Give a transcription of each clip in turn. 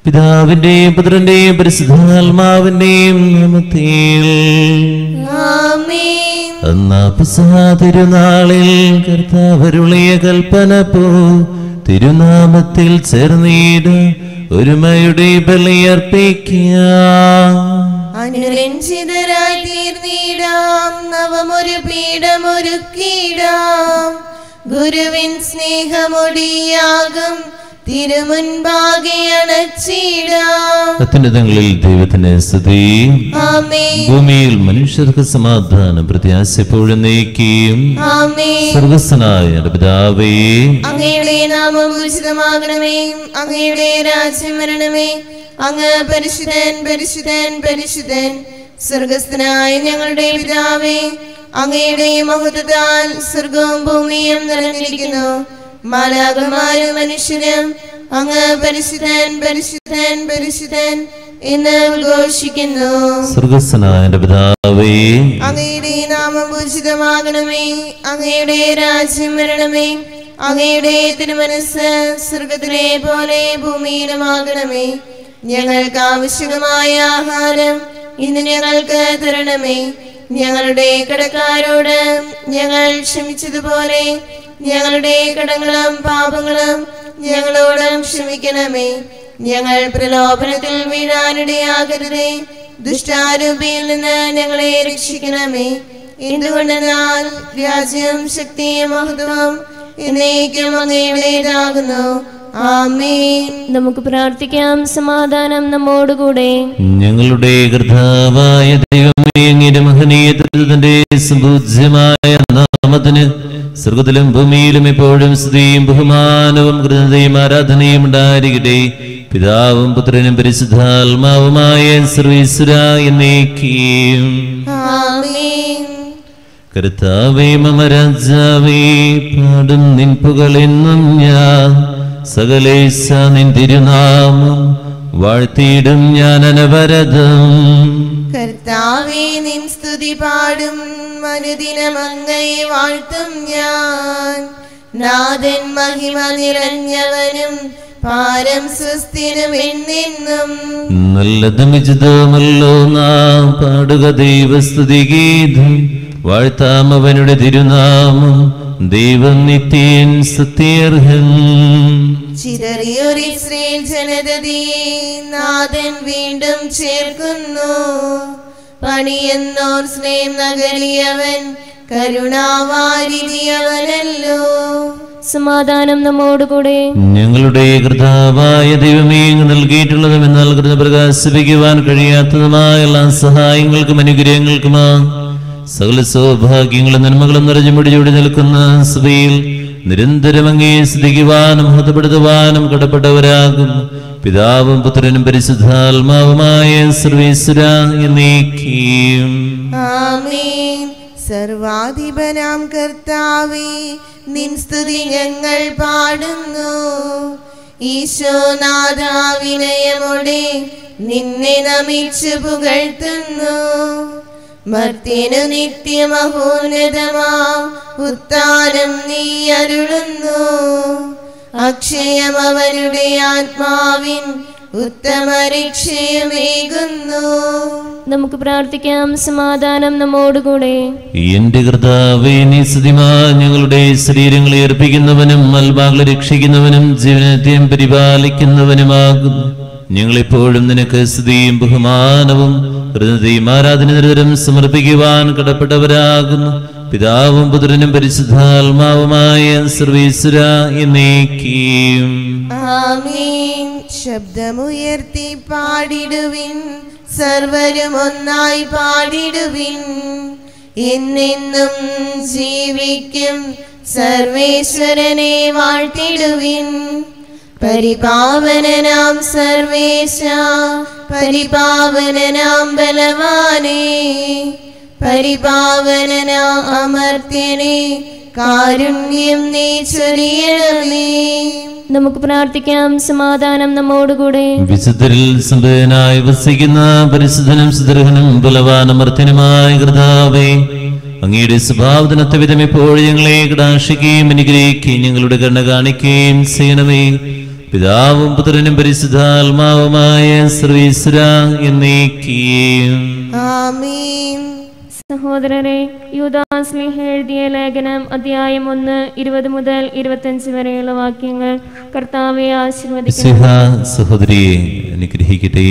പിതാവിന്റെയും പുത്രന്റെയും പരിശുദ്ധാത്മാവിന്റെയും നാമത്തിൽ ആമേൻ അന്നാ പിസഹ തിരുനാളിൽ കർത്താവരുളിയ കൽപ്പന പോ തിരുനാമത്തിൽ ചേർന്നീട് ഒരുമയുടെ ബലിയർപ്പിക്കുക അനുരഞ്ജിതരായി തീർന്നിടാം നവമൊരു പീഠമൊരുക്കിടാം ഗുരുവിൻ സ്നേഹമൊടിയാകും തിരുമുൻപാകെ അണച്ചിടാം അത്യുന്നതങ്ങളിൽ ദൈവത്തിന് സ്തുതി ആമേൻ ഭൂമിയിൽ മനുഷ്യർക്ക് സമാധാനം പ്രത്യാശപ്പോഴും നീക്കിയും ആമേൻ സ്വർഗസ്വനായ ഞങ്ങളുടെ പിതാവേ അങ്ങയുടെ നാമം ഉചിതമാകണമേ അങ്ങയുടെ രാജ്യം വരണമേ അങ്ങ് പരിശുദ്ധൻ പരിശുദ്ധൻ പരിശുദ്ധൻ സ്വർഗസ്ഥനായ ഞങ്ങളുടെ പിതാവേ അങ്ങയുടെ മഹത്വത്താൽ സ്വർഗവും ഭൂമിയും നിറഞ്ഞിരിക്കുന്നു മാലാകമാരും മനുഷ്യരും അങ്ങ് പരിശുദ്ധൻ പരിശുദ്ധൻ പരിശുദ്ധൻ എന്ന് ഉദ്ഘോഷിക്കുന്നു സ്വർഗസ്വനായ ഞങ്ങളുടെ പിതാവേ അങ്ങയുടെ നാമം പൂജിതമാകണമേ അങ്ങയുടെ രാജ്യം വരണമേ അങ്ങയുടെ തിരുമനസ് സ്വർഗത്തിലെ പോലെ ഭൂമിയിലുമാകണമേ ഞങ്ങൾക്ക് ആവശ്യമായ ആഹാരം ഇന്ന് ഞങ്ങൾക്ക് തരണമേ ഞങ്ങളുടെ കടക്കാരോട് ഞങ്ങൾ ക്ഷമിച്ചതുപോലെ ഞങ്ങളുടെ കടങ്ങളും പാപങ്ങളും ഞങ്ങളോടും ക്ഷമിക്കണമേ ഞങ്ങൾ പ്രലോഭനത്തിൽ വീഴാനിടയാകരുതേ ദുഷ്ടാരൂപിയിൽ നിന്ന് ഞങ്ങളെ രക്ഷിക്കണമേ എന്തുകൊണ്ടെന്നാൽ രാജ്യം ശക്തിയും മഹത്വം എന്നേക്കും അങ്ങയുടേതാകുന്നു ആമേൻ നമുക്ക് പ്രാർത്ഥിക്കാം സമാധാനം നമ്മോടുകൂടെ ഞങ്ങളുടെ കർത്താവായ ദൈവമേ അങ്ങയുടെ മഹനീയ ദുരിതന്റെ സുപൂജ്യമായ നാമത്തിന് സ്വർഗത്തിലും ഭൂമിയിലും എപ്പോഴും സ്തുതിയും ബഹുമാനവും കൃതയും ആരാധനയും ഉണ്ടായിരിക്കട്ടെ പിതാവും പുത്രനും പരിശുദ്ധാത്മാവുമായ സർവീശ്വര എന്നേക്കും ആമേൻ കർത്താവേ മമ രാജാവേ പാടും നിൻ പുകളെന്നും ഞാൻ സകലേശ നിൻ തിരുനാമം വാഴ്ത്തിയിടും ഞാൻ അനവരതം കർത്താവേ നിൻ സ്തുതി പാടും അനുദിനം അങ്ങയെ വാഴ്ത്തും ഞാൻ നാഥൻ മഹിമ നിറഞ്ഞവനും പാരം സുസ്ഥിരം എന്നെന്നും നല്ലതും വിചിതമല്ലോ നാം പാടുക ദൈവസ്തുതി ഗീതം വാഴ്ത്താം അവനുടെ തിരുനാമം ദൈവം നിത്യൻ സത്യർഹൻ ചിതറിയൊരു ഇസ്രയേൽ ജനതയെ നാഥൻ വീണ്ടും ചേർക്കുന്നു പണിയെന്നോർ സ്നേഹം നഗരിയവൻ കരുണാവാരിതിയവനല്ലോ സമാധാനം നമ്മോടുകൂടെ ഞങ്ങളുടെ കർത്താവായ ദൈവമേ അങ്ങ് നൽകിയിട്ടുള്ളതും എന്നാൽ കൃത പ്രകാശിപ്പിക്കുവാൻ കഴിയാത്തതുമായ എല്ലാ സഹായങ്ങൾക്കും അനുഗ്രഹങ്ങൾക്കുമാ സകല സൗഭാഗ്യങ്ങളും നന്മകളും നിറഞ്ഞു മുടിചൂടി നിൽക്കുന്ന സഭയിൽ നിരന്തരം അങ്ങേ സ്തുതിക്കുവാനും മഹത്വപ്പെടുത്തുവാനും കടപ്പെട്ടവരാകും പിതാവും പുത്രനും പരിശുദ്ധാത്മാവുമായ സർവീശ്വര എന്നേക്കും ആമേൻ സർവാധിപനാം കർത്താവേ നിൻ സ്തുതി ഞങ്ങൾ പാടുന്നു ഈശോനാഥ വിനയമോടെ നിന്നെ നമിച്ചു പുകഴ്ത്തുന്നു മർത്യനു നിത്യമഹോന്നതമാ ഉത്താനം നീ അരുളുന്നു അക്ഷയം അവരുടെ ആത്മാവിൻ ഉത്തമ രക്ഷയമേകുന്നു നമുക്ക് പ്രാർത്ഥിക്കാം സമാധാനം നമ്മോടുകൂടെ എന്റെ കർത്താവേ നീ സ്തുതിമാ ഞങ്ങളുടെ ശരീരങ്ങളെ അർപ്പിക്കുന്നവനും മൽഭാഗങ്ങളെ രക്ഷിക്കുന്നവനും ജീവനത്തെയും പരിപാലിക്കുന്നവനുമാകുന്നു ഞങ്ങളെപ്പോഴും നിനക്ക് സ്തുതിയും ബഹുമാനവും ഹൃദയയും ആരാധന നിരന്തരം സമർപ്പിക്കുവാൻ കടപ്പെട്ടവരാകുന്നു പിതാവും പുത്രനും പരിശുദ്ധാത്മാവുമായ സർവീശ്വര എന്നേക്കും ആമീൻ ശബ്ദമുയർത്തി പാടിടുവിൻ സർവരും ഒന്നായി പാടിടുവിൻ എന്നെന്നും ജീവിക്കും സർവേശ്വരനെ വാഴ്ത്തിടുവിൻ പരിപാവനനാം സർവേശ പരിപാവനനാം ബലവാനേ പരിപാവനനാം അമർത്യനെ കാരുണ്യം നീ ചൊരിയണമേ നമുക്ക് പ്രാർത്ഥിക്കാം സമാധാനം നമ്മോടുകൂടെ വിശുദ്ധരിൽ സമ്പന്നനായി വസിക്കുന്ന പരിശുദ്ധനും സുദർഹനും ബലവാനമർത്തനുമായ കർത്താവേ അങ്ങയുടെ സ്വഭാവത്തിനൊത്ത വിധം ഇപ്പോൾ ഞങ്ങളെ കടാക്ഷിക്കുകയും അനുഗ്രഹിക്കുകയും ഞങ്ങളുടെ കണ്ണ കാണിക്കുകയും ചെയ്യണമേ പിതാവും പുത്രനും പരിശുദ്ധാത്മാവുമായ സർവീശ്വര എന്നേക്കും ആമീൻ സഹോദരരെ യൂദാസ്ലിഹ എഴുതിയ ലേഖനം അധ്യായം ഒന്ന് ഇരുപത് മുതൽ ഇരുപത്തഞ്ച് വരെയുള്ള വാക്യങ്ങൾ കർത്താവെ ആശീർവദിക്കുന്നു സിഹ സഹോദരിയെ അനുഗ്രഹിക്കട്ടെ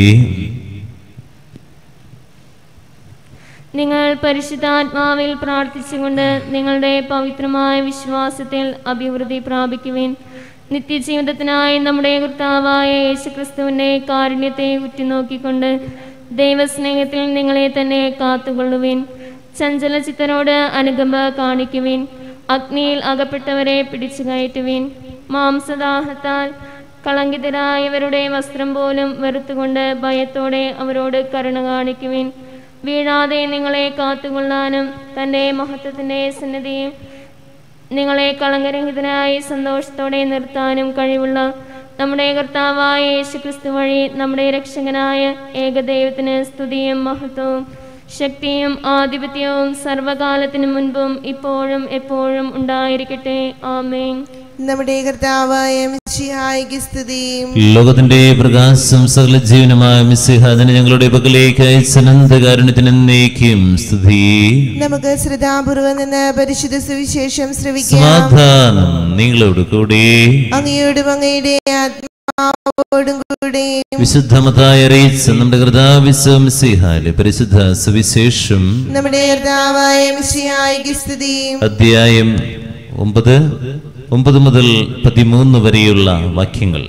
നിങ്ങൾ പരിശുദ്ധാത്മാവിൽ പ്രാർത്ഥിച്ചുകൊണ്ട് നിങ്ങളുടെ പവിത്രമായ വിശ്വാസത്തിൽ അഭിവൃദ്ധി പ്രാപിക്കുവിൻ നിത്യജീവിതത്തിനായി നമ്മുടെ കർത്താവായ യേശുക്രിസ്തുവിൻ്റെ കാരുണ്യത്തെ ഉറ്റുനോക്കിക്കൊണ്ട് ദൈവസ്നേഹത്തിൽ നിങ്ങളെ തന്നെ കാത്തുകൊള്ളുവിൻ ചഞ്ചലചിത്തരോട് അനുകമ്പ കാണിക്കുവിൻ അഗ്നിയിൽ അകപ്പെട്ടവരെ പിടിച്ചു കയറ്റുവിൻ മാംസദാഹത്താൽ കളങ്കിതരായവരുടെ വസ്ത്രം പോലും വെറുത്തുകൊണ്ട് ഭയത്തോടെ അവരോട് കരുണ കാണിക്കുവിൻ വീഴാതെ നിങ്ങളെ കാത്തുകൊള്ളാനും തൻ്റെ മഹത്വത്തിൻ്റെ സന്നദ്ധിയും നിങ്ങളെ കളങ്കരഹിതനായി സന്തോഷത്തോടെ നിർത്താനും കഴിവുള്ള നമ്മുടെ കർത്താവായ യേശുക്രിസ്തു വഴി നമ്മുടെ രക്ഷകനായ ഏകദൈവത്തിന് സ്തുതിയും മഹത്വവും ശക്തിയും ആധിപത്യവും സർവകാലത്തിനു മുൻപും ഇപ്പോഴും എപ്പോഴും ഉണ്ടായിരിക്കട്ടെ ആമേൻ നമ്മുടെ കർത്താവായ മിശിഹായിക്ക് സ്തുതിയും ലോകത്തിന്റെ പ്രകാശം സകല ജീവനുമായ മിസ്സിഹ അതിനെ ഞങ്ങളുടെ പക്കലേക്ക് അയച്ചനന്തകാരുണ്യത്തിന് എന്നേക്കും സ്തുതി നമുക്ക് ശ്രദ്ധാപൂർവം നിന്ന് പരിശുദ്ധ സുവിശേഷം ശ്രവിക്കാം സമാധാനം നിങ്ങളോട് കൂടെ അങ്ങയോടും അങ്ങയുടെ ആത്മാവോടും കൂടെ വിശുദ്ധമതായി അറിയിച്ച നമ്മുടെ കൃതാവിശ്വസിഹാലെ പരിശുദ്ധ സുവിശേഷം നമ്മുടെ കർത്താവായ മിശിഹായിക്ക് സ്തുതിയും അധ്യായം ഒമ്പത് ഒമ്പത് മുതൽ പതിമൂന്ന് വരെയുള്ള വാക്യങ്ങൾ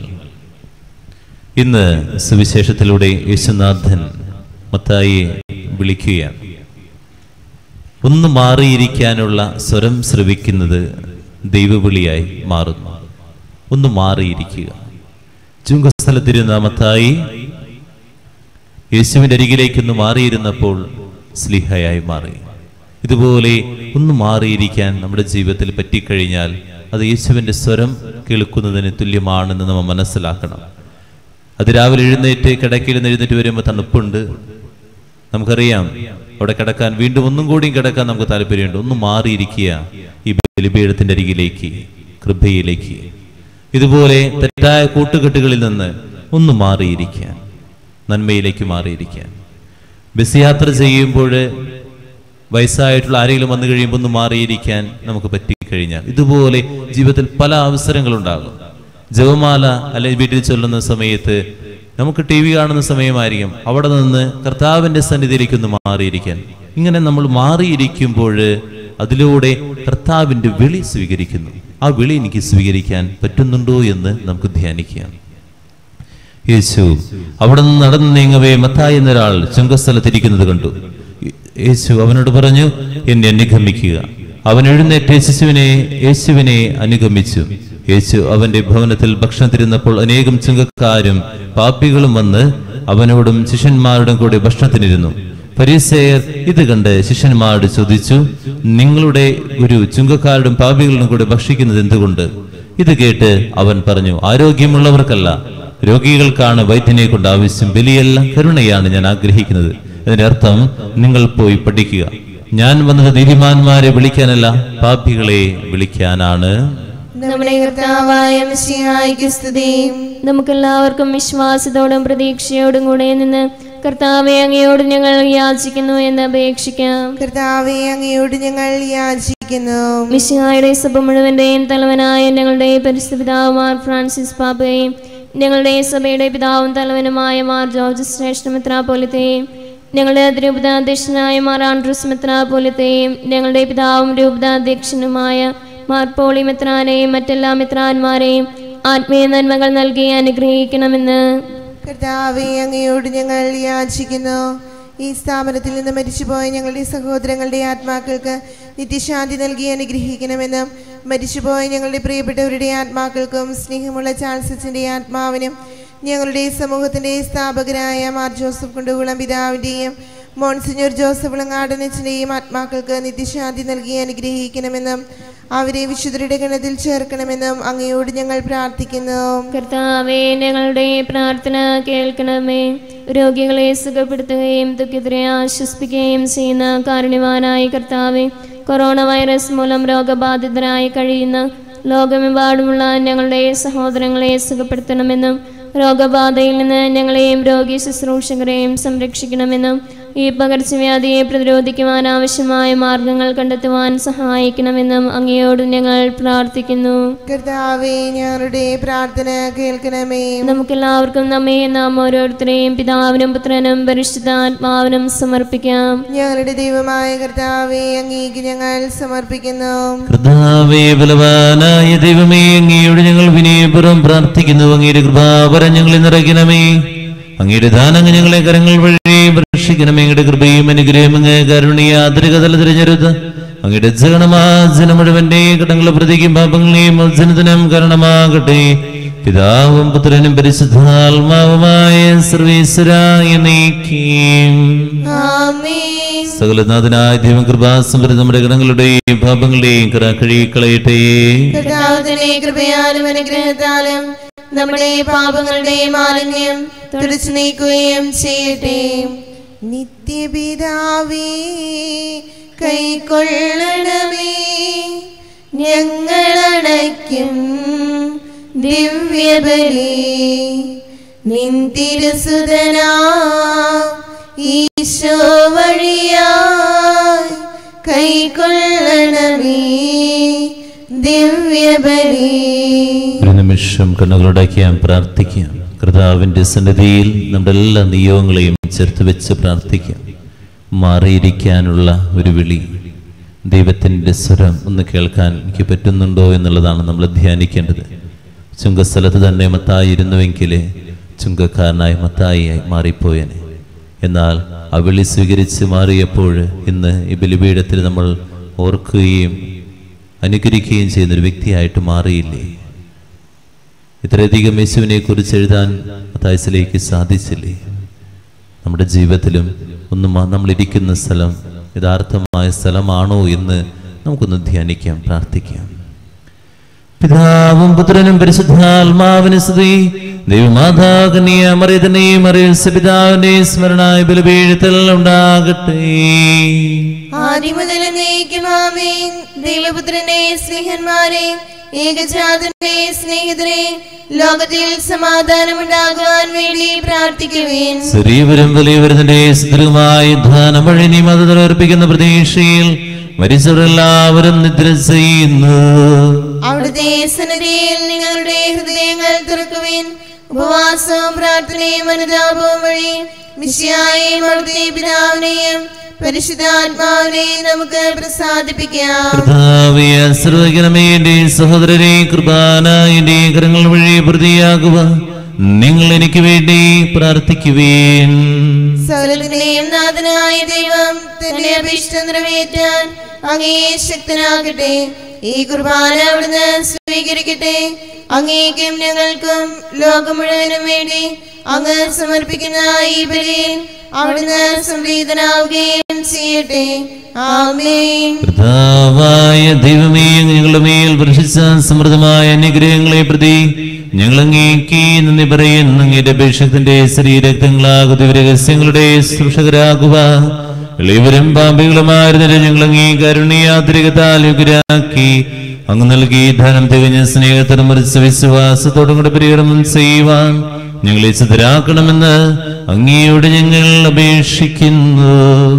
ഇന്ന് സുവിശേഷത്തിലൂടെ യേശുനാഥൻ മത്തായിയെ വിളിക്കുകയാണ് ഒന്ന് മാറിയിരിക്കാനുള്ള സ്വരം ശ്രവിക്കുന്നത് ദൈവവിളിയായി മാറുന്നു ഒന്ന് മാറിയിരിക്കുക ചുങ്കസ്ഥലത്തിരുന്ന മത്തായി യേശുവിൻ്റെ അരികിലേക്കൊന്ന് മാറിയിരുന്നപ്പോൾ സ്ലിഹയായി മാറി ഇതുപോലെ ഒന്ന് മാറിയിരിക്കാൻ നമ്മുടെ ജീവിതത്തിൽ പറ്റിക്കഴിഞ്ഞാൽ അത് യേശുവിൻ്റെ സ്വരം കേൾക്കുന്നതിന് തുല്യമാണെന്ന് നമ്മൾ മനസ്സിലാക്കണം അത് രാവിലെ എഴുന്നേറ്റ് കിടക്കയിൽ നിന്ന് എഴുന്നേറ്റ് വരുമ്പോൾ തണുപ്പുണ്ട് നമുക്കറിയാം അവിടെ കിടക്കാൻ വീണ്ടും ഒന്നും കൂടിയും കിടക്കാൻ നമുക്ക് താല്പര്യമുണ്ട് ഒന്ന് മാറിയിരിക്കുക ഈ ബലിപീഠത്തിന്റെ അരികിലേക്ക് കൃപയിലേക്ക് ഇതുപോലെ തെറ്റായ കൂട്ടുകെട്ടുകളിൽ നിന്ന് ഒന്ന് മാറിയിരിക്കാൻ നന്മയിലേക്ക് മാറിയിരിക്കാൻ ബസ് യാത്ര ചെയ്യുമ്പോൾ വയസ്സായിട്ടുള്ള ആരെങ്കിലും വന്നു കഴിയുമ്പോൾ ഒന്ന് മാറിയിരിക്കാൻ നമുക്ക് പറ്റിക്കഴിഞ്ഞാൽ ഇതുപോലെ ജീവിതത്തിൽ പല അവസരങ്ങളുണ്ടാകും ജപമാല അല്ലെങ്കിൽ വീട്ടിൽ ചൊല്ലുന്ന സമയത്ത് നമുക്ക് ടി വി കാണുന്ന സമയമായിരിക്കും അവിടെ നിന്ന് കർത്താവിന്റെ സന്നിധിയിലേക്ക് ഒന്ന് മാറിയിരിക്കാൻ ഇങ്ങനെ നമ്മൾ മാറിയിരിക്കുമ്പോൾ അതിലൂടെ കർത്താവിന്റെ വിളി സ്വീകരിക്കുന്നു ആ വിളി എനിക്ക് സ്വീകരിക്കാൻ പറ്റുന്നുണ്ടോ എന്ന് നമുക്ക് ധ്യാനിക്കാം യേശു അവിടെ നിന്ന് നടന്നു നീങ്ങവേ മത്തായി എന്നൊരാൾ ചുങ്കസ്ഥലത്തിരിക്കുന്നത് കണ്ടു യേശു അവനോട് പറഞ്ഞു എന്നെ അനുഗമിക്കുക അവൻ എഴുന്നേറ്റ് യേശുവിനെ യേശുവിനെ അനുഗമിച്ചു യേശു അവന്റെ ഭവനത്തിൽ ഭക്ഷണത്തിരുന്നപ്പോൾ അനേകം ചുങ്കക്കാരും പാപ്പികളും വന്ന് അവനോടും ശിഷ്യന്മാരോടും കൂടി ഭക്ഷണത്തിനിരുന്നു ഫരീസേയർ ഇത് കണ്ട് ശിഷ്യന്മാരോട് ചോദിച്ചു നിങ്ങളുടെ ഒരു ചുങ്കക്കാരോടും പാപികളോടും കൂടെ ഭക്ഷിക്കുന്നത് എന്തുകൊണ്ട് ഇത് കേട്ട് അവൻ പറഞ്ഞു ആരോഗ്യമുള്ളവർക്കല്ല രോഗികൾക്കാണ് വൈദ്യനെ കൊണ്ട് ആവശ്യം ബലിയല്ല കരുണയാണ് ഞാൻ ആഗ്രഹിക്കുന്നത് അതിന്റെ അർത്ഥം നിങ്ങൾ പോയി പഠിക്കുക ഞാൻ വന്നത് നീതിമാന്മാരെ വിളിക്കാനല്ല പാപികളെ വിളിക്കാനാണ് നമ്മുടെ കർത്താവായ മിശിഹായിക്ക് സ്തുതിയും നമുക്കെല്ലാവർക്കും വിശ്വാസത്തോടും പ്രതീക്ഷയോടും കൂടെ നിന്ന് കർത്താവെ അങ്ങയോട് ഞങ്ങൾ യാചിക്കുന്നു എന്ന് അപേക്ഷിക്കാം കർത്താവെ അങ്ങയോട് ഞങ്ങൾ യാചിക്കുന്നു മിശിഹായുടെ സഭ മുഴുവന്റെയും തലവനായ ഞങ്ങളുടെ പരിശുദ്ധ പിതാവുമാർ ഫ്രാൻസിസ് പാപ്പയെയും ഞങ്ങളുടെ സഭയുടെ പിതാവും തലവനുമായ മാർ ജോർജ് ശ്രേഷ്ഠ മെത്രാപോലത്തെയും ഞങ്ങളുടെ രൂപതാധ്യക്ഷനായ മാർ ആൻഡ്രൂസ് മെത്രാപോലത്തെയും ഞങ്ങളുടെ പിതാവും രൂപതാധ്യക്ഷനുമായ മാർ പോളി മെത്രാനെയും മറ്റെല്ലാ മെത്രാന്മാരെയും ആത്മീയ നന്മകൾ നൽകി അനുഗ്രഹിക്കണമെന്ന് കർത്താവെ അങ്ങയോട് ഞങ്ങൾ യാചിക്കുന്നു ഈ സ്ഥാപനത്തിൽ നിന്ന് മരിച്ചുപോയ ഞങ്ങളുടെ സഹോദരങ്ങളുടെ ആത്മാക്കൾക്ക് നിത്യശാന്തി നൽകി അനുഗ്രഹിക്കണമെന്നും മരിച്ചുപോയ ഞങ്ങളുടെ പ്രിയപ്പെട്ടവരുടെ ആത്മാക്കൾക്കും സ്നേഹമുള്ള ചാൾസച്ചിൻ്റെ ആത്മാവിനും ഞങ്ങളുടെ സമൂഹത്തിൻ്റെ സ്ഥാപകരായ മാർ ജോസഫ് കുണ്ടുകുളം പിതാവിൻ്റെയും മോൺസിഞ്ഞൂർ ജോസഫ് വിളങ്ങാടനച്ചിൻ്റെയും ആത്മാക്കൾക്ക് നിത്യശാന്തി നൽകി അനുഗ്രഹിക്കണമെന്നും അവരെ വിശുദ്ധരുടെ ഗണത്തിൽ ചേർക്കണമെന്നും അങ്ങയോട് ഞങ്ങൾ പ്രാർത്ഥിക്കുന്നു കർത്താവെ ഞങ്ങളുടെ പ്രാർത്ഥന കേൾക്കണമേ രോഗികളെ സുഖപ്പെടുത്തുകയും ദുഃഖിതരെ ആശ്വസിപ്പിക്കുകയും ചെയ്യുന്ന കാരുണ്യവാനായ കർത്താവെ കൊറോണ വൈറസ് മൂലം രോഗബാധിതരായി കഴിയുന്ന ലോകമെമ്പാടുമുള്ള ഞങ്ങളുടെ സഹോദരങ്ങളെ സുഖപ്പെടുത്തണമെന്നും രോഗബാധയിൽ നിന്ന് ഞങ്ങളെയും രോഗി ശുശ്രൂഷകരെയും സംരക്ഷിക്കണമെന്നും ഈ പകർച്ചവ്യാധിയെ പ്രതിരോധിക്കുവാൻ ആവശ്യമായ മാർഗങ്ങൾ കണ്ടെത്തുവാൻ സഹായിക്കണമെന്നും അങ്ങയോട് ഞങ്ങൾ പ്രാർത്ഥിക്കുന്നു കർത്താവേ ഞങ്ങളുടെ പ്രാർത്ഥന കേൾക്കണമേ നമുക്കെല്ലാവർക്കും നമ്മെ നാം ഓരോരുത്തരെയും പിതാവിനും പുത്രനും പരിശുദ്ധാത്മാവിനും സമർപ്പിക്കാം ഞങ്ങളുടെ ദൈവമായ കർത്താവേ അങ്ങേക്ക് ഞങ്ങൾ സമർപ്പിക്കുന്നു കർത്താവേ ബലവാനായ ദൈവമേ അങ്ങയോട് ഞങ്ങൾ വിനയപുറം പ്രാർത്ഥിക്കുന്നു അങ്ങയുടെ കൃപാപരം ഞങ്ങളെ നിറയ്ക്കണമേ അങ്ങയുടെ ദാനങ്ങൾ ഞങ്ങളെ കരങ്ങൾ വഴി ഭക്ഷിക്കണമേ അങ്ങയുടെ കൃപയും അനുഗ്രഹം അങ്ങ് കരുണീയ ആദരകതല തിരഞ്ഞെടുത്ത് അങ്ങയുടെ ജഗണമാജന മുഴുവന്റെ കടങ്ങളെ പ്രതിക്കും പാപങ്ങളെയും മോചനത്തിനും കാരണമാകട്ടെ പിതാവും പുത്രനും പരിശുദ്ധാത്മാവുമായ സർവീശ്വരായ നീക്കിയും ആമേൻ സകലനാഥനായ ദൈവം കൃപാസമ്പര നമ്മുടെ ഗണങ്ങളുടെയും പാപങ്ങളുടെയും കറ കഴുകിക്കളയട്ടെ കർത്താവിന്റെ കൃപയാലും അനുഗ്രഹത്താലും നമ്മുടെ പാപങ്ങളുടെ മാലിന്യം തുടച്ചു നീക്കുകയും ചെയ്യട്ടെ നിത്യപിതാവേ കൈക്കൊള്ളണമേ ഞങ്ങളടയ്ക്കും ദിവ്യബലി നിൻ തിരുസുതനാ ഈശോ വഴിയായി കൈക്കൊള്ളണമേ ദിവ്യബലി ഒരു നിമിഷം കണ്ണുകളടയ്ക്കാൻ പ്രാർത്ഥിക്കാം കർത്താവിന്റെ സന്നിധിയിൽ നമ്മുടെ എല്ലാ നിയോഗങ്ങളെയും ചേർത്ത് വെച്ച് പ്രാർത്ഥിക്കാം മാറിയിരിക്കാനുള്ള ഒരു വിളി ദൈവത്തിൻ്റെ സ്വരം ഒന്ന് കേൾക്കാൻ എനിക്ക് പറ്റുന്നുണ്ടോ എന്നുള്ളതാണ് നമ്മൾ ധ്യാനിക്കേണ്ടത് ചുങ്കസ്ഥലത്ത് തന്നെ മത്തായി ഇരുന്നുവെങ്കിൽ ചുങ്കക്കാരനായ മത്തായിയായി മാറിപ്പോയനെ എന്നാൽ ആ വിളി സ്വീകരിച്ച് മാറിയപ്പോൾ ഇന്ന് ഈ ബലിപീഠത്തിൽ നമ്മൾ ഓർക്കുകയും അനുകരിക്കുകയും ചെയ്യുന്ന ഒരു വ്യക്തിയായിട്ട് മാറിയില്ലേ ഇത്രയധികം യേശുവിനെ കുറിച്ച് എഴുതാൻ മത്തായസിലേക്ക് സാധിച്ചില്ലേ നമ്മുടെ ജീവിതത്തിലും ഒന്ന് മാ- നമ്മൾ ഇരിക്കുന്ന സ്ഥലം യഥാർത്ഥമായ സ്ഥലമാണോ എന്ന് നമുക്കൊന്ന് ധ്യാനിക്കാം പ്രാർത്ഥിക്കാം പിതാവും പുത്രനും പരിശുദ്ധാത്മാവിന് സ്തുതി ദൈവമാതാകനിയ മറിയതനെയും അറിയ പിതാവിന്റെ സ്മരണായ ബലപീഠത്തിൽ ഉണ്ടാകട്ടെ ആദ്യം മുതൽ നയിക്കുമാമേൻ ദൈവപുത്രനെ സ്നേഹന്മാരെ ഏകജാതന്റെ സ്നേഹിതരെ ലോകത്തിൽ സമാധാനമുണ്ടാകുവാൻ വേണ്ടി പ്രാർത്ഥിക്കുവേൻ ചെറിയവരും വലിയവരുടെ സ്ഥിരമായ ധാനം വഴി നീ മതത്തിലർപ്പിക്കുന്ന പ്രതീക്ഷയിൽ മരിച്ചവരെല്ലാവരും നിദ്ര ചെയ്യുന്നു അവിടുത്തെ സന്നദ്ധയിൽ നിങ്ങളുടെ ഹൃദയങ്ങൾ തുറക്കുവിൻ ഉപവാസവും പ്രാർത്ഥനയും അനുതാപവും വഴി മിശിയായെയും അവിടുത്തെ പിതാവിനെയും പരിശുദ്ധാത്മാവിനെയും നമുക്ക് പ്രസാദിപ്പിക്കാം കർത്താവെ ആശ്രയിക്കണമേ എന്റെ സഹോദരനെ കൃപാന എന്റെ കരങ്ങൾ വഴി പ്രതിയാകുക നിങ്ങൾ എനിക്ക് വേണ്ടി പ്രാർത്ഥിക്കുവേൻ സകലത്തിന്റെയും നാഥനായ ദൈവം തന്റെ അഭീഷ്ടം നിറവേറ്റാൻ അങ്ങേ ശക്തനാകട്ടെ ഈ കുർബാന അവിടുന്ന് സ്വീകരിക്കട്ടെ അങ്ങേക്കും ഞങ്ങൾക്കും ലോകം മുഴുവനും വേണ്ടി അങ്ങ് സമർപ്പിക്കുന്ന ഈ ബലിയിൽ അവിടുന്ന് സംപ്രീതനാവുകയും ചെയ്യട്ടെ ആമേൻ കർത്താവായ ദൈവമേ അങ്ങ് ഞങ്ങളുടെ മേൽ വർഷിച്ച സമൃദ്ധമായ അനുഗ്രഹങ്ങളെ പ്രതി ഞങ്ങൾ അങ്ങേക്ക് നന്ദി പറയുന്നു അങ്ങയുടെ അപേക്ഷത്തിന്റെ ശരീരക്തങ്ങളാകുന്ന രഹസ്യങ്ങളുടെ ശുശ്രൂഷകരാകുക എളിയവരും പാമ്പികളുമായിരുന്നില്ല ഞങ്ങൾ അങ്ങേ കരുണയാത്രികത്താൽ യുഗരാക്കി അങ്ങ് നൽകി ധനം തികഞ്ഞ സ്നേഹത്തോടും മറിച്ച വിശ്വാസത്തോടും കൂടെ പരികടനം ചെയ്യുവാൻ ഞങ്ങളെ ചിതരാക്കണമെന്ന് അങ്ങയോട് ഞങ്ങൾ അപേക്ഷിക്കുന്നു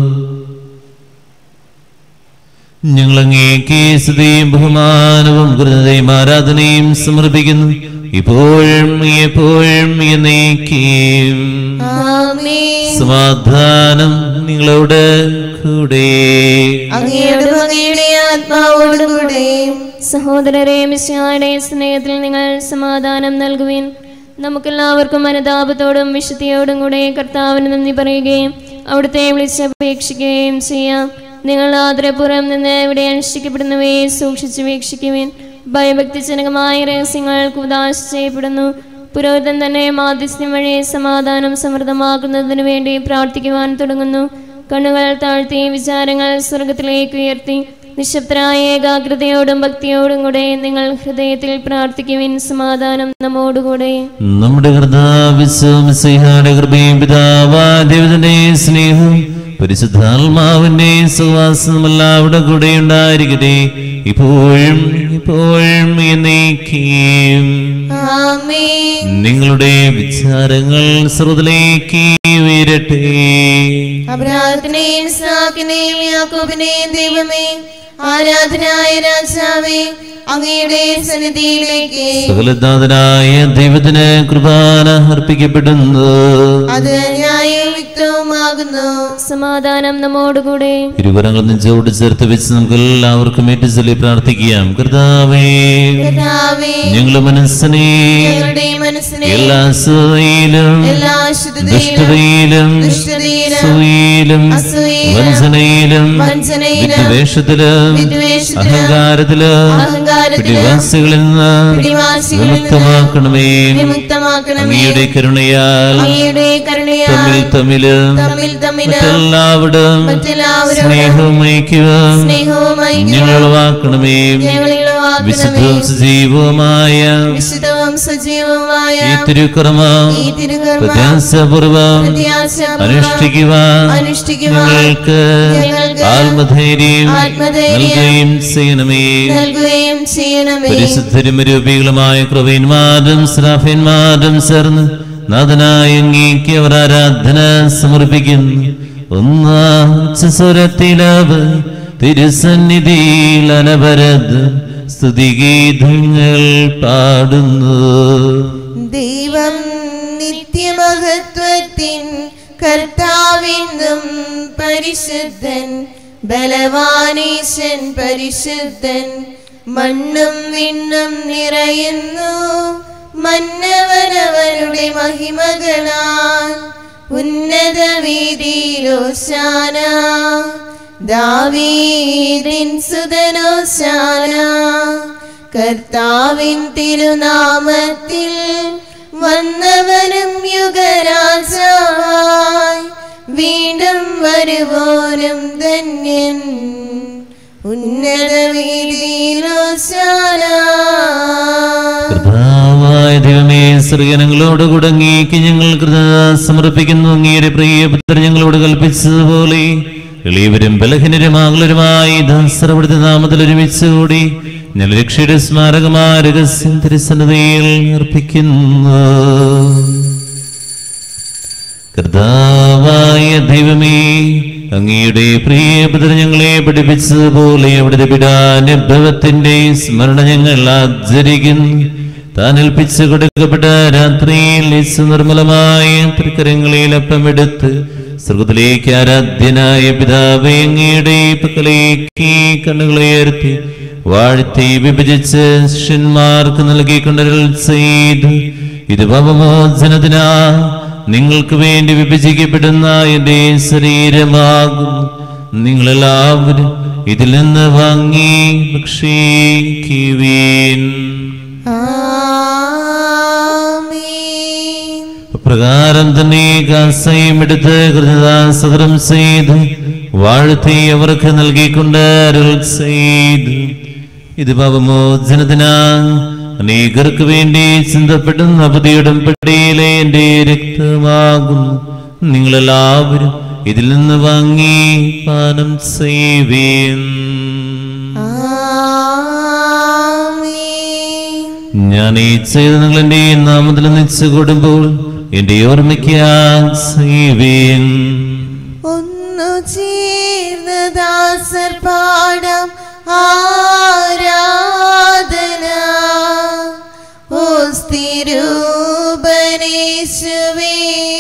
ഞങ്ങൾ അങ്ങേക്ക് സ്തുതിയും ബഹുമാനവും കൃതയും ആരാധനയും സമർപ്പിക്കുന്നു ഇപ്പോഴും എപ്പോഴും എന്നേക്കും ആമേൻ സമാധാനം നിങ്ങളോട് കൂടെ അങ്ങയുടെ അങ്ങയുടെ ആത്മാവോടും കൂടെ സഹോദരരെ മിശിഹായുടെ സ്നേഹത്തിൽ നിങ്ങൾ സമാധാനം നൽകുവിൻ നമുക്കെല്ലാവർക്കും അനുതാപത്തോടും വിശുദ്ധിയോടും കൂടെ കർത്താവിന് നന്ദി പറയുകയും അവിടുത്തെ വിളിച്ചപേക്ഷിക്കുകയും ചെയ്യാം നിങ്ങൾ ആദരപൂർവ്വം നിന്ന് ഇവിടെ അനുഷ്ഠിക്കപ്പെടുന്നവയെ സൂക്ഷിച്ചു വീക്ഷിക്കുവിൻ ഭയഭക്തിജനകമായ രഹസ്യങ്ങൾക്ക് ഉദാശ ചെയ്യപ്പെടുന്നു പുരോഹിതൻ തന്നെ മാധ്യസ്ഥ്യം വഴി സമാധാനം സമൃദ്ധമാക്കുന്നതിനു വേണ്ടി പ്രാർത്ഥിക്കുവാൻ തുടങ്ങുന്നു കണ്ണുകൾ താഴ്ത്തി വിചാരങ്ങൾ സ്വർഗത്തിലേക്ക് ഉയർത്തി നിശബ്ദരായ ഏകാഗ്രതയോടും ഭക്തിയോടും കൂടെ നിങ്ങൾ ഹൃദയത്തിൽ പ്രാർത്ഥിക്കുവിൻ സമാധാനം നമ്മോടുകൂടെ നമ്മുടെ കർത്താവിശ്വസിഹാടെ കൃപയും പിതാവാ ദൈവത്തിന്റെ സ്നേഹവും പരിശുദ്ധാത്മാവിന്റെ സുവാസം എല്ലാവരുടെ കൂടെ ഉണ്ടായിരിക്കട്ടെ ഇപ്പോഴും ഇപ്പോഴും എന്നേക്കും ആമേൻ നിങ്ങളുടെ വിചാരങ്ങൾ ശ്രുതിലേക്ക് ഉയരട്ടെ അബ്രാഹത്തിനെയും ഇസ്ഹാക്കിനെയും യാക്കോബിനെയും ദൈവമേ ആരാധനായ രാജാവേ അങ്ങയുടെ സന്നിധിയിലേക്ക് സകലനാഥനായ ദൈവത്തിന് കൃപാന അർപ്പിക്കപ്പെടുന്നു അത് ന്യായവും യുക്തവുമാകുന്നു സമാധാനം നമ്മോടുകൂടെ ഇരുവരങ്ങൾ നെഞ്ചോട് ചേർത്ത് വെച്ച് നമുക്ക് എല്ലാവർക്കും ഏറ്റുചൊല്ലി പ്രാർത്ഥിക്കാം കർത്താവേ കർത്താവേ ഞങ്ങളുടെ മനസ്സിനെ ഞങ്ങളുടെ മനസ്സിനെ എല്ലാ അസൂയയിലും എല്ലാ അശുദ്ധതയിലും ദുഷ്ടതയിലും ദുഷ്ടതയിലും അസൂയയിലും അസൂയയിലും വഞ്ചനയിലും വഞ്ചനയിലും വിദ്വേഷത്തിലും വിദ്വേഷത്തിലും അഹങ്കാരത്തിലും അഹങ്കാരത്തിലും പിടിവാസികളിൽ നിന്ന് പിടിവാസികളിൽ നിന്ന് വിമുക്തമാക്കണമേ വിമുക്തമാക്കണമേ അങ്ങയുടെ കരുണയാൽ അങ്ങയുടെ കരുണയാൽ തമ്മിൽ തമ്മിലും തമ്മിൽ തമ്മിൽ മറ്റെല്ലാവരും മറ്റെല്ലാവരോടും സ്നേഹവും ഐക്യവും സ്നേഹവുമായി ഞങ്ങൾ ഉളവാക്കണമേ ഞങ്ങളിൽ ഉളവാക്കണമേ വിശുദ്ധവും സജീവവുമായ വിശുദ്ധവും സജീവവുമായ ഈ തിരുക്കർമ്മം ഈ തിരുകർമ്മ പ്രത്യാസപൂർവം പ്രത്യാശാപൂർവ്വം അനുഷ്ഠിക്കുവാൻ അനുഷ്ഠിക്കുവാൻ ഞങ്ങൾക്ക് ഞങ്ങൾക്ക് ആത്മധൈര്യം ആത്മധൈര്യം നൽകുകയും ചെയ്യണമേ നൽകുകയും ചെയ്യണമേ പരിശുദ്ധരും രൂപികളുമായ കൃപയന്മാരും ശ്രാഫ്യന്മാരും ചേർന്ന് നാഥനായ അങ്ങേക്ക് അവർ ആരാധന സമർപ്പിക്കുന്നു ഒന്നാം തിരുസന്നിധിയിൽ അനവരത് സ്തുതിഗീതങ്ങൾ പാടുന്നു ദൈവം നിത്യമഹത്വത്തിൻ കർത്താവെന്നും പരിശുദ്ധൻ ബലവാനീശൻ പരിശുദ്ധൻ മണ്ണും വിണ്ണും നിറയുന്നു മന്നവനവരുടെ മഹിമകളാൽ ഉന്നത വീതിയിലോശാന ദാവീദിൻ സുതനോശാന കർത്താവിൻ തിരുനാമത്തിൽ വന്നവനും യുഗരാജാവായി വീണ്ടും വരുവോനും ധന്യൻ ഉന്നത വീതിയിലോശാന കർത്താവായ ദൈവമേ സ്ത്രീജനങ്ങളോട് കുടങ്ങിക്ക് ഞങ്ങൾ കൃതജ്ഞത സമർപ്പിക്കുന്നു അങ്ങയുടെ പ്രിയപുത്ര ഞങ്ങളോട് കൽപ്പിച്ചതുപോലെ എളിയവരും ബലഹീനരുമാകുലരുമായി ദാസരവിടുത്തെ നാമത്തിൽ ഒരുമിച്ച് കൂടി ഞങ്ങൾ രക്ഷയുടെ സ്മാരകമായ രഹസ്യം തിരുസന്നതയിൽ അർപ്പിക്കുന്നു കർത്താവായ ദൈവമേ അങ്ങയുടെ പ്രിയപുത്ര ഞങ്ങളെ പഠിപ്പിച്ചതുപോലെ അവിടുത്തെ പിടാനുഭവത്തിന്റെ സ്മരണ ഞങ്ങൾ ആചരിക്കുന്നു താൻ ഏൽപ്പിച്ചു കൊടുക്കപ്പെട്ട രാത്രിയിൽ യേശു നിർമ്മലമായ തൃക്കരങ്ങളിൽ അപ്പമെടുത്ത് സ്വർഗത്തിലേക്ക് ആരാധ്യനായ പിതാവേ അങ്ങയുടെ പക്കലേക്ക് കണ്ണുകളെ ഉയർത്തി വാഴ്ത്തി വിഭജിച്ച് ശിഷ്യന്മാർക്ക് നൽകിക്കൊണ്ടരുൾ ചെയ്തു ഇത് പാപമോചനത്തിനാ നിങ്ങൾക്ക് വേണ്ടി വിഭജിക്കപ്പെടുന്ന എന്റെ ശരീരമാകും നിങ്ങളെല്ലാവരും ഇതിൽ നിന്ന് വാങ്ങി ഭക്ഷിക്കുവീൻ ആമേൻ പ്രകാരം തന്നെ കാസയും എടുത്ത് കൃതദാസതരം ചെയ്ത് വാഴ്ത്തി അവർക്ക് നൽകിക്കൊണ്ട് അരുൾ ചെയ്തു ഇത് പാപമോചനത്തിനാ അനേകർക്ക് വേണ്ടി ചിന്തപ്പെടുന്ന പുതിയിടം പെട്ടിയിലെ എന്റെ രക്തമാകും നിങ്ങളെല്ലാവരും ഇതിൽ നിന്ന് വാങ്ങി പാനം ചെയ്യുവീൻ ആമേൻ ഞാൻ ഈ ചെയ്ത് നിങ്ങൾ എന്റെ നാമത്തിൽ നിച്ച് കൊടുമ്പോൾ എന്റെ ഓർമ്മയ്ക്ക് ചെയ്യുവീൻ ഒന്നു ചേർന്ന് ദാസർ പാടാം ആരാധന ഓ സ്ഥിരൂപനേശുവേ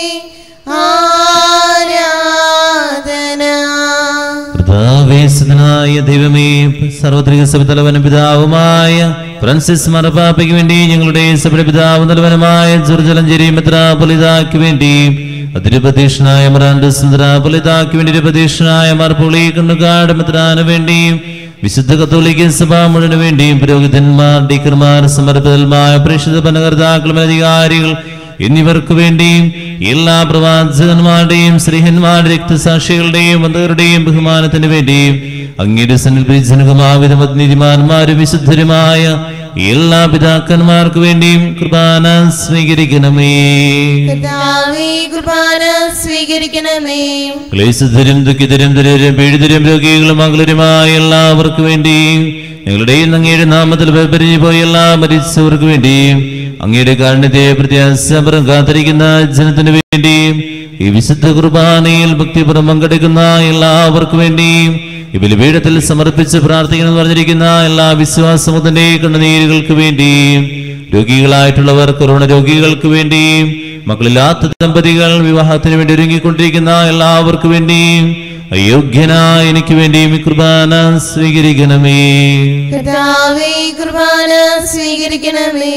ആരാധന കർത്താവേശനായ ദൈവമേ സർവത്രിക സഭതലവനും പിതാവുമായ ഫ്രാൻസിസ് മറപ്പാപ്പയ്ക്ക് വേണ്ടി ഞങ്ങളുടെ സഭയുടെ പിതാവ് തലവനുമായ ജുർജലഞ്ചേരി മെത്രാപൊലിതാക്ക് വേണ്ടി അതിരുപതീക്ഷനായ മറാൻഡസ് മെത്രാപൊലിതാക്ക് വേണ്ടി ഇരുപതീക്ഷനായ മാർപ്പൊളി കണ്ണുകാട് മെത്രാന് വേണ്ടിയും വിശുദ്ധ കത്തോലിക്ക സഭ മുഴുവന് വേണ്ടിയും പുരോഹിതന്മാർ ഡീക്കർമാർ സമർപ്പിതന്മായ പ്രേക്ഷിത ഭരണകർത്താക്കളും അധികാരികൾ എന്നിവർക്ക് വേണ്ടിയും എല്ലാ പ്രവാചകന്മാരുടെയും ശ്രീഹന്മാരുടെ രക്തസാക്ഷികളുടെയും വന്ധകരുടെയും ബഹുമാനത്തിന് വേണ്ടിയും അങ്ങയുടെ സന്നിധിജനകമാവിധ നീതിമാന്മാരും വിശുദ്ധരുമായ എല്ലാ പിതാക്കന്മാർക്ക് വേണ്ടിയും കുർബാന സ്വീകരിക്കണമേ കർത്താവേ കുർബാന സ്വീകരിക്കണമേ ക്ലേശതരും ദുഃഖിതരും ദുരരും പീഡിതരും രോഗികളും അകലരുമായ എല്ലാവർക്കും വേണ്ടിയും ഞങ്ങളുടെയും അങ്ങയുടെ നാമത്തിൽ വേർപിരിഞ്ഞു പോയ എല്ലാ മരിച്ചവർക്ക് വേണ്ടിയും അങ്ങയുടെ കാരണത്തെ പ്രത്യാശപരം കാത്തിരിക്കുന്ന ജനത്തിന് വേണ്ടിയും ഈ വിശുദ്ധ കുർബാനയിൽ ഭക്തിപുറം പങ്കെടുക്കുന്ന എല്ലാവർക്കും വേണ്ടിയും ഈ ബലിപീഠത്തിൽ സമർപ്പിച്ച് പ്രാർത്ഥിക്കണം പറഞ്ഞിരിക്കുന്ന എല്ലാ വിശ്വാസമുതന്റെ കണ്ണുനീരുകൾക്ക് വേണ്ടിയും രോഗികളായിട്ടുള്ളവർ കൊറോണ രോഗികൾക്ക് വേണ്ടിയും മക്കളില്ലാത്ത ദമ്പതികൾ വിവാഹത്തിന് വേണ്ടി ഒരുങ്ങിക്കൊണ്ടിരിക്കുന്ന എല്ലാവർക്കും വേണ്ടിയും അയോഗ്യനായ എനിക്ക് വേണ്ടിയും ഈ കുർബാന സ്വീകരിക്കണമേ കർത്താവേ കുർബാന സ്വീകരിക്കണമേ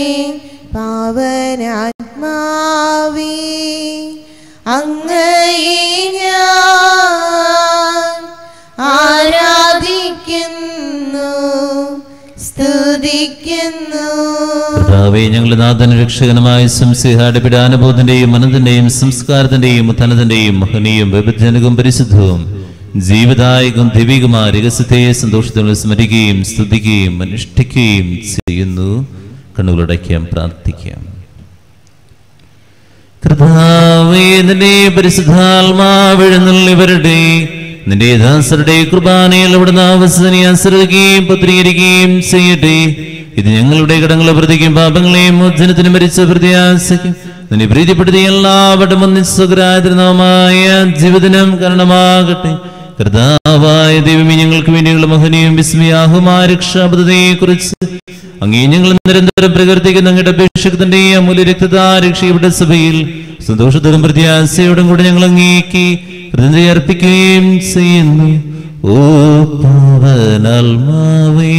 പാവനാത്മാവേ അങ്ങയെ ഞാൻ ആരാധിക്കുന്നു സ്തുതിക്കുന്നു കർത്താവേ ഞങ്ങളുടെ നാഥന രക്ഷകനമായ സംസിഹായുടെ പിടാനുബോധന്റെയും മനത്തിന്റെയും സംസ്കാരത്തിന്റെയും ഉത്ഥാനത്തിന്റെയും മഹനീയും വിഭജനവും പരിശുദ്ധവും ജീവിതായകം ദൈവികമായ രഹസ്യത്തെ സന്തോഷത്തോടെ സ്മരിക്കുകയും സ്തുതിക്കുകയും അനുഷ്ഠിക്കുകയും ചെയ്യുന്നു കണ്ണുകളടയ്ക്കാം പ്രാർത്ഥിക്കാം കർത്താവേ നിന്റെ പരിശുദ്ധാത്മാവിഴുന്നുള്ളിവരുടെ നിന്റെ ദാസരുടെ കുർബാനയിൽ അവിടുന്ന് അവസരനെ അനുസരിക്കുകയും പത്രീകരിക്കുകയും ചെയ്യട്ടെ ഇത് ഞങ്ങളുടെ കടങ്ങളെ പ്രതിക്കും പാപങ്ങളെയും മോചനത്തിന് മരിച്ച പ്രത്യാശയ്ക്കും നിന്നെ പ്രീതിപ്പെടുത്തിയ എല്ലാവരുടെ മുന്നിസ്വകരാതൃനമായ ജീവിതനം കാരണമാകട്ടെ കർത്താവായ ദൈവമേ ഞങ്ങൾക്ക് വേണ്ടിയുള്ള മഹനീയും വിസ്മയാഹുമായ രക്ഷാപദ്ധതിയെ കുറിച്ച് അങ്ങേ ഞങ്ങൾ നിരന്തരം പ്രകീർത്തിക്കുന്ന അങ്ങയുടെ അപേക്ഷകത്തിന്റെ അമൂല്യ രക്തതാരക്ഷയുടെ സഭയിൽ സന്തോഷത്തോടും പ്രത്യാശയോടും കൂടെ ഞങ്ങൾ അങ്ങേക്ക് ഹൃദയ അർപ്പിക്കുകയും ചെയ്യുന്നു ഓ പാവനാത്മാവേ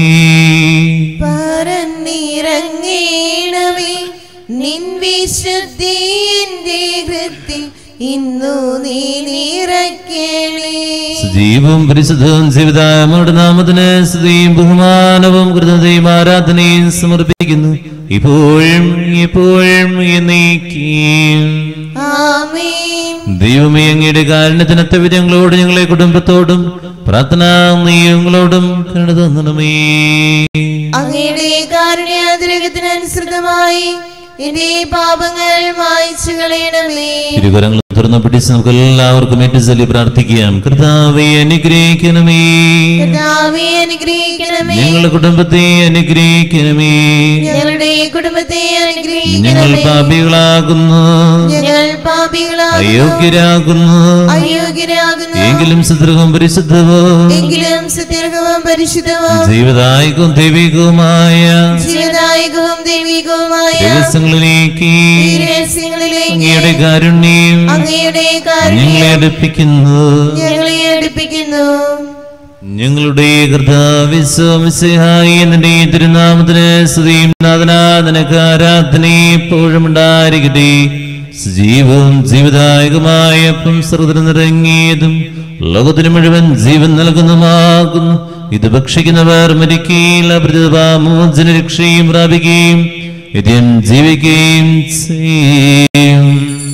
പറന്നിറങ്ങേണമേ നിൻ വിശുദ്ധി എന്റെ ഹൃത്തിൽ ഇന്നു നീ നിറയ്ക്കണേ സജീവവും പരിശുദ്ധവും ജീവിതായമോട് നാമത്തിന് സ്തുതിയും ബഹുമാനവും കൃതയും ആരാധനയും സമർപ്പിക്കുന്നു ഇപ്പോഴും എപ്പോഴും എന്നേക്കും ആമേൻ ദൈവമേ അങ്ങയുടെ കാരണത്തിനത്ത വിധങ്ങളോട് ഞങ്ങളെ കുടുംബത്തോടും പ്രാർത്ഥനാ നിയമങ്ങളോടും കരുതണമേ അങ്ങയുടെ കാരുണ്യാതിരകത്തിനനുസൃതമായി എന്റെ പാപങ്ങൾ മായ്ച്ചു കളയണമേ ഇരുകരങ്ങൾ തുറന്നു പിടിച്ച് നമുക്ക് എല്ലാവർക്കും ഏറ്റുചൊല്ലി പ്രാർത്ഥിക്കാം കർത്താവെ അനുഗ്രഹിക്കണമേ കർത്താവേ അനുഗ്രഹിക്കണമേ ഞങ്ങളുടെ കുടുംബത്തെ അനുഗ്രഹിക്കണമേ ഞങ്ങളുടെ കുടുംബത്തെ ഞങ്ങൾ അനുഗ്രഹിക്കണമേ പാപികളാകുന്നു ഞങ്ങൾ പാപികളാകുന്നു അയോഗ്യരാകുന്നു അയോഗ്യരാകുന്നു എങ്കിലും സുദൃഢവും പരിശുദ്ധവും എങ്കിലും സുദീർഘവും പരിശുദ്ധവും ജീവിതായകവും ദൈവികവുമായ ജീവദായകവും ദൈവികവുമായ രഹസ്യങ്ങളിലേക്ക് ഈ രഹസ്യങ്ങളിലേക്ക് അങ്ങയുടെ കാരുണ്യം അങ്ങയുടെ ഞങ്ങളെ കാരുണ്യം അടുപ്പിക്കുന്നു ഞങ്ങളെ അടുപ്പിക്കുന്നു ഞങ്ങളുടെ കർത്താവിശ്വമിശിഹായി നിന്റെ തിരുനാമത്തിന് സ്തുതിയും നാഥനാഥനക്ക് ആരാധനയും എപ്പോഴും ഉണ്ടായിരിക്കട്ടെ സജീവവും ജീവദായകമായ സർവ്വതിന് നിറങ്ങിയതും ലോകത്തിന് മുഴുവൻ ജീവൻ നൽകുന്നതുമാകുന്നു ഇത് ഭക്ഷിക്കുന്നവർ മരിക്കുകയില്ല പ്രതിഭാമോചന രക്ഷയും പ്രാപിക്കുകയും നിത്യം ജീവിക്കുകയും ചെയ്യും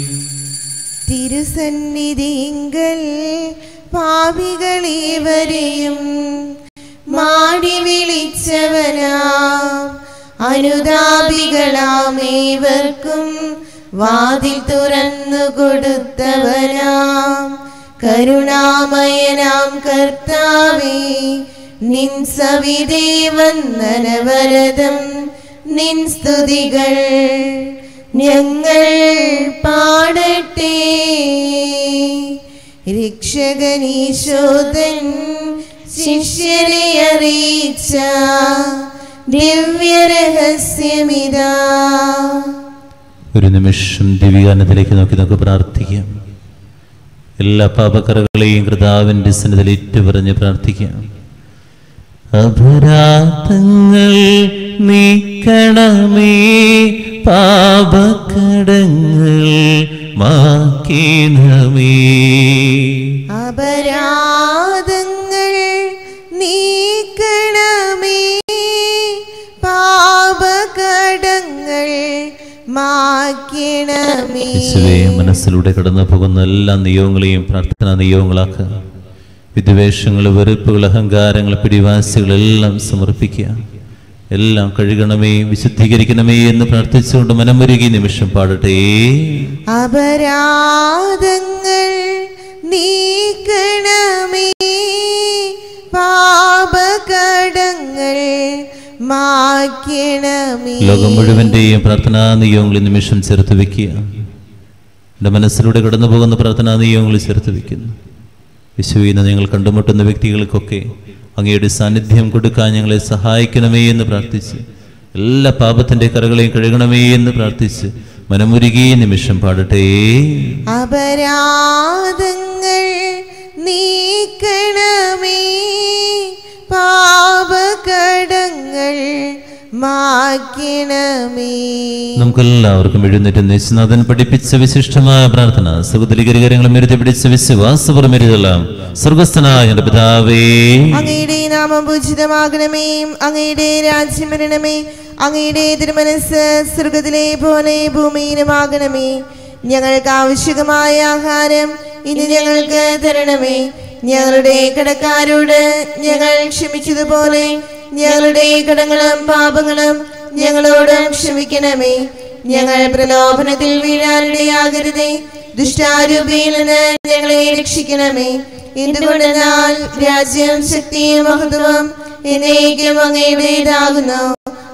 തിരുസന്നിധിങ്കൽ പാപികളേവരെയും മാടി വിളിച്ചവനാം അനുതാപികളാമേവർക്കും വാതിൽ തുറന്നു കൊടുത്തവനാം കരുണാമയനാം കർത്താവേ നിൻ സവിതേ വന്ദനവരദം നിൻ സ്തുതികൾ ഞങ്ങൾ പാടട്ടെ രക്ഷകനീശോദൻ ശിഷ്യരെ അറിയിച്ച ദിവ്യരഹസ്യമിതാ ഒരു നിമിഷം ദിവ്യാനത്തിലേക്ക് നോക്കി നമുക്ക് പ്രാർത്ഥിക്കാം എല്ലാ പാപക്കറകളെയും കൃതാവിൻ്റെ സന്നിധിയിൽ ഏറ്റുപറഞ്ഞ് പ്രാർത്ഥിക്കാം അപരാധങ്ങൾ നീക്കണമേ പാപക്കടങ്ങൾ മാക്കണമേ അപരാധങ്ങൾ നീക്കണമേ പാപകടങ്ങൾ മാക്കണമേ യേശുവേ മനസ്സിലൂടെ കടന്നു പോകുന്ന എല്ലാ നിയോഗങ്ങളെയും പ്രാർത്ഥനാ നിയോഗങ്ങളാക്കുക വിദ്വേഷങ്ങൾ വെറുപ്പുകൾ അഹങ്കാരങ്ങൾ പിടിവാസികളെല്ലാം സമർപ്പിക്കുക എല്ലാം കഴുകണമേ വിശുദ്ധീകരിക്കണമേ എന്ന് പ്രാർത്ഥിച്ചുകൊണ്ട് മനമൊരുകി നിമിഷം പാടട്ടെ അപരാധങ്ങൾ നീക്കണമേ പാപകടങ്ങൾ മായ്ക്കണമേ ലോകം മുഴുവന്റെയും പ്രാർത്ഥനാ നിയോഗങ്ങളിൽ നിമിഷം ചേർത്ത് വെക്കുക എൻ്റെ മനസ്സിലൂടെ കടന്നു പോകുന്ന പ്രാർത്ഥനാ നിയോഗങ്ങളിൽ ചേർത്ത് വെക്കുന്നു വിശുവിന്ന് ഞങ്ങൾ കണ്ടുമുട്ടുന്ന വ്യക്തികൾക്കൊക്കെ അങ്ങയുടെ സാന്നിധ്യം കൊടുക്കാൻ ഞങ്ങളെ സഹായിക്കണമേ എന്ന് പ്രാർത്ഥിച്ച് എല്ലാ പാപത്തിന്റെ കരകളെയും കഴുകണമേ എന്ന് പ്രാർത്ഥിച്ച് മനമുരുകി നിമിഷം പാടട്ടെ അപരാധങ്ങൾ നീക്കണമേ പാപകടങ്ങൾ മായ്ക്കണമേ നമുക്കെല്ലാവർക്കും എഴുന്നേറ്റ് നിശ്നാഥൻ പഠിപ്പിച്ച വിശിഷ്ടമായ പ്രാർത്ഥന സഹോദരികരികരങ്ങളും മെരുതി പിടിച്ച വിശ്വാസപുറമെരുതെല്ലാം സ്വർഗസ്ഥനായ എൻ്റെ പിതാവേ അങ്ങയുടെ നാമം പൂജിതമാകണമേ അങ്ങയുടെ രാജ്യം വരണമേ അങ്ങയുടെ തിരുമനസ് സ്വർഗത്തിലെ പോലെ ഭൂമിയിലുമാകണമേ ഞങ്ങൾക്ക് ആവശ്യകമായ ആഹാരം ഇനി ഞങ്ങൾക്ക് തരണമേ ഞങ്ങളുടെ കടക്കാരോട് ഞങ്ങൾ ക്ഷമിച്ചതുപോലെ ഞങ്ങളുടെ കടങ്ങളും പാപങ്ങളും ഞങ്ങളോടും ക്ഷമിക്കണമേ ഞങ്ങൾ പ്രലോഭനത്തിൽ വീഴാനിടയാകരുതേ ദുഷ്ടാരൂപിയിൽ നിന്ന് ഞങ്ങളെ രക്ഷിക്കണമേ എന്തുകൊണ്ടെന്നാൽ രാജ്യം ശക്തിയും മഹത്വം എന്നേക്കും അങ്ങയുടേതാകുന്നു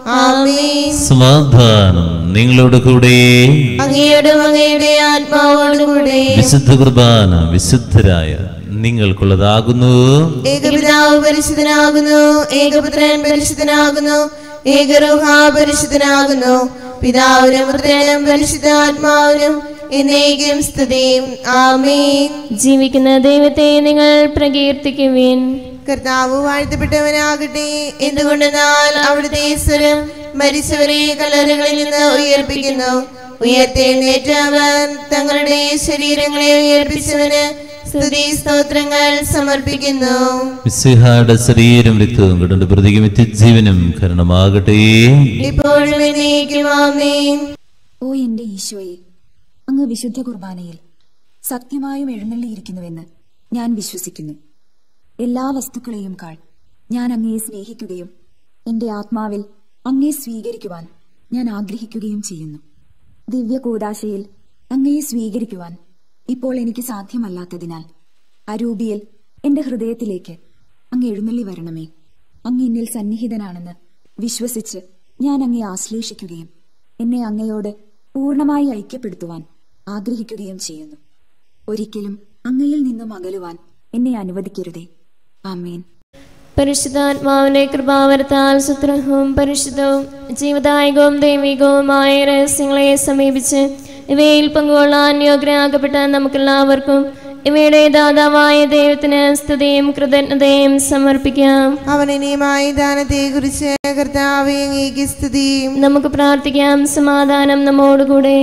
ആമേൻ സമാധാനം നിങ്ങളോട് കൂടെ അങ്ങയോടും അങ്ങയുടെ ആത്മാവോടും കൂടെ വിശുദ്ധ കുർബാന വിശുദ്ധരായ നിങ്ങൾക്കുള്ളതാകുന്നു ഏകപിതാവ് പരിശുദ്ധനാകുന്നു ഏകപുത്രൻ പരിശുദ്ധനാകുന്നു ഏകറുഹ പരിശുദ്ധനാകുന്നു പിതാവിനും പുത്രനും പരിശുദ്ധാത്മാവിനും എന്നേക്കും സ്തുതിയും ആമേൻ ജീവിക്കുന്ന ദൈവത്തെ നിങ്ങൾ പ്രകീർത്തിക്കുവിൻ കർത്താവ് വാഴ്ത്തപ്പെട്ടവനാകട്ടെ എന്തുകൊണ്ടെന്നാൽ അവിടുത്തെ സ്വരം മരിച്ചവരെ കല്ലറുകളിൽ നിന്ന് ഉയർപ്പിക്കുന്നു ഉയർത്തെഴുന്നേറ്റവർ തങ്ങളുടെ ശരീരങ്ങളെ ഉയർപ്പിച്ചവന് സ്തുതി സ്തോത്രങ്ങൾ സമർപ്പിക്കുന്നു മിസ്സിഹായുടെ ശരീരം രക്തവും കിടണ്ട് പ്രതിക്കും നിത്യജീവനും കരണമാകട്ടെ ഇപ്പോഴും എന്നേക്കും ആമേൻ ഓ എന്റെ ഈശോയെ അങ്ങ് വിശുദ്ധ കുർബാനയിൽ സത്യമായും എഴുന്നള്ളിയിരിക്കുന്നുവെന്ന് ഞാൻ വിശ്വസിക്കുന്നു എല്ലാ വസ്തുക്കളെയും കാൾ ഞാൻ അങ്ങയെ സ്നേഹിക്കുകയും എന്റെ ആത്മാവിൽ അങ്ങയെ സ്വീകരിക്കുവാൻ ഞാൻ ആഗ്രഹിക്കുകയും ചെയ്യുന്നു ദിവ്യ കൂദാശയിൽ അങ്ങയെ സ്വീകരിക്കുവാൻ ഇപ്പോൾ എനിക്ക് സാധ്യമല്ലാത്തതിനാൽ അരൂപിയിൽ എന്റെ ഹൃദയത്തിലേക്ക് അങ്ങ് എഴുന്നള്ളി വരണമേ അങ്ങ് എന്നിൽ സന്നിഹിതനാണെന്ന് വിശ്വസിച്ച് ഞാൻ അങ്ങയെ ആശ്ലേഷിക്കുകയും എന്നെ അങ്ങയോട് പൂർണ്ണമായി ഐക്യപ്പെടുത്തുവാൻ ആഗ്രഹിക്കുകയും ചെയ്യുന്നു ഒരിക്കലും അങ്ങയിൽ നിന്നും അകലുവാൻ എന്നെ അനുവദിക്കരുതേ ആമേൻ പരിശുദ്ധാത്മാവിന്റെ കൃപാവരത്താൽ സുത്രഹവും പരിശുദ്ധവും ജീവദായകവും ദൈവികവുമായ രഹസ്യങ്ങളെ സമീപിച്ച് ഇവയിൽ പങ്കുകൊള്ളാൻ യോഗ്യരാകപ്പെട്ട നമുക്കെല്ലാവർക്കും ഇവയുടെ ദാതാവായ ദൈവത്തിന് സ്തുതിയും കൃതജ്ഞതയും സമർപ്പിക്കാം അവനീയമായ ദാനത്തെ കുറിച്ച് കർത്താവെ അങ്ങേക്ക് സ്തുതിയും നമുക്ക് പ്രാർത്ഥിക്കാം സമാധാനം നമ്മോടുകൂടെ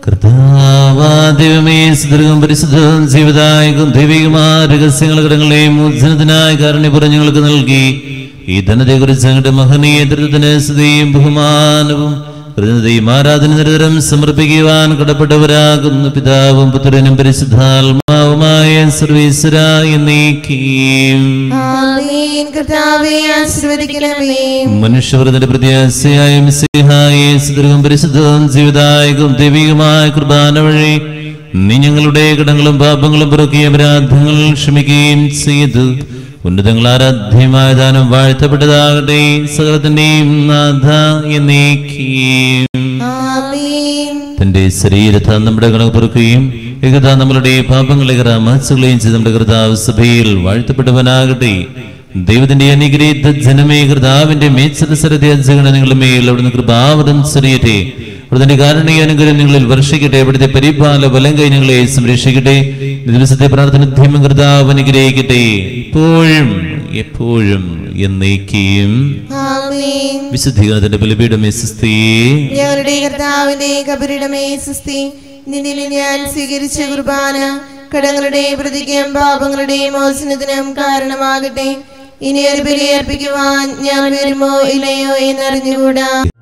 കർത്താവാദൈവമേ സുദീർഘം പരിശുദ്ധവും ജീവദായകം ദൈവികമായ രഹസ്യങ്ങൾ ഘടങ്ങളെയും മോചനത്തിനായ കാരണപുരം ഞങ്ങൾക്ക് നൽകി ഈ ധനത്തെക്കുറിച്ച് ഞങ്ങളുടെ മഹനീയ ദൃഢത്തിന് സ്തുതിയും ബഹുമാനവും കൃതജ്ഞതയും ആരാധന നിരന്തരം സമർപ്പിക്കുവാൻ കടപ്പെട്ടവരാകുന്നു പിതാവും പുത്രനും പരിശുദ്ധാത്മാവുമായ സർവീശ്വരായ നീക്കിയും ആമേൻ കർത്താവെ ആശീർവദിക്കണമേ മനുഷ്യവൃതിന്റെ പ്രത്യാശയായ മിസ്സിഹായെ സുദീർഘം പരിശുദ്ധവും ജീവിതായകവും ദൈവികമായ കുർബാന വഴി നീ ഞങ്ങളുടെ കടങ്ങളും പാപങ്ങളും പുറക്കിയ അപരാധങ്ങൾ ക്ഷമിക്കുകയും ചെയ്തു ഉന്നതങ്ങൾ ആരാധ്യമായ ദാനം വാഴ്ത്തപ്പെട്ടതാകട്ടെ സകലത്തിന്റെയും നാഥ എന്നേക്കും ആമേൻ തന്റെ ശരീരത്തെ നമ്മുടെ കണക്ക് പൊറുക്കുകയും ഏകത നമ്മളുടെ പാപങ്ങളെ മാച്ചുകളെയും ചെയ്ത് നമ്മുടെ കർത്താവ് സഭയിൽ വാഴ്ത്തപ്പെട്ടവനാകട്ടെ ദൈവത്തിന്റെ അനുഗ്രഹിത ജനമേ കർത്താവിന്റെ മേച്ചരസരത്തെ അജഗണ നിങ്ങളുടെ മേൽ അവിടുന്ന് കൃപാവരം ചെറിയട്ടെ അവിടുത്തെ കാരണീയ അനുഗ്രഹം നിങ്ങളിൽ വർഷിക്കട്ടെ അവിടുത്തെ പരിപാല വലം കൈ നിങ്ങളെ സംരക്ഷിക്കട്ടെ ഈ ദിവസത്തെ പ്രാർത്ഥന ധ്യമം കർത്താവ് അനുഗ്രഹിക്കട്ടെ ഇപ്പോഴും എപ്പോഴും എന്നേക്കും ആമേൻ വിശുദ്ധീകരണത്തിന്റെ ബലിപീഠമേ സുസ്ഥി ഞങ്ങളുടെ കർത്താവിന്റെ കബരിടമേ സുസ്തി നിന്നിൽ ഞാൻ സ്വീകരിച്ച കുർബാന കടങ്ങളുടെ പ്രതിക്കും പാപങ്ങളുടെ മോചനത്തിനും കാരണമാകട്ടെ ഇനി ഒരു ബലി അർപ്പിക്കുവാൻ ഞാൻ വരുമോ ഇല്ലയോ എന്നറിഞ്ഞുകൂടാ